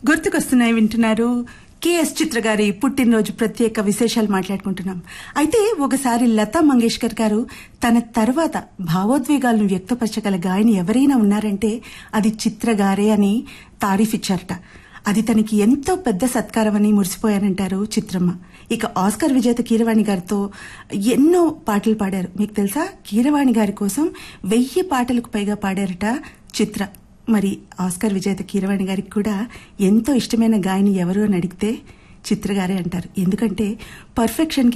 గుర్తుకొస్తున్నాయి వింటున్నారు కేఎస్ చిత్ర గారి పుట్టినరోజు ప్రత్యేక విశేషాలు మాట్లాడుకుంటున్నాం అయితే ఒకసారి లతా మంగేష్కర్ గారు తన తర్వాత భావోద్వేగాలను వ్యక్తపరచగల గాయని ఎవరైనా ఉన్నారంటే అది చిత్ర గారే అని తారీఫ్ ఇచ్చారట అది తనకి ఎంతో పెద్ద సత్కారం అని మురిసిపోయారంటారు చిత్రమ్మ ఇక ఆస్కర్ విజేత కీరవాణి గారితో ఎన్నో పాటలు పాడారు మీకు తెలుసా కీరవాణి గారి కోసం వెయ్యి పాటలకు పైగా పాడారట చిత్ర మరి ఆస్కర్ విజేత కీరవాణి గారికి కూడా ఎంతో ఇష్టమైన గాయని ఎవరు అని అడిగితే చిత్ర గారే అంటారు ఎందుకంటే పర్ఫెక్షన్